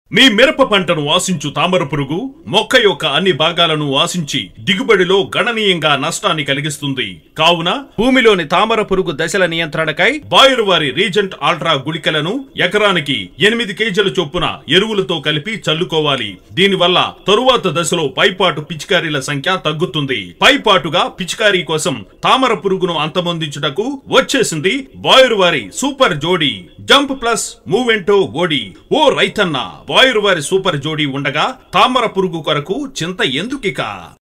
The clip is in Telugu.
మీ మిరప పంటను ఆశించు తామర పురుగు మొక్క యొక్క అన్ని భాగాలను ఆశించి దిగుబడిలో గణనీయంగా నష్టాన్ని కలిగిస్తుంది కావున భూమిలోని తామర పురుగు దశల నియంత్రణకై బాయర్ వారి రీజెంట్ ఆల్ట్రా గుళికలను ఎకరానికి ఎనిమిది కేజీల చొప్పున ఎరువులతో కలిపి చల్లుకోవాలి దీనివల్ల తరువాత దశలో పైపాటు పిచికారీల సంఖ్య తగ్గుతుంది పైపాటుగా పిచికారీ కోసం తామర పురుగును అంతమొందించుటకు వచ్చేసింది బాయర్ వారి సూపర్ జోడీ జంప్ ప్లస్ మూవెంటో ఓడి ఓ రైతన్న బాయర్ వారి సూపర్ జోడీ ఉండగా తామర పురుగు కొరకు చింత ఎందుకిక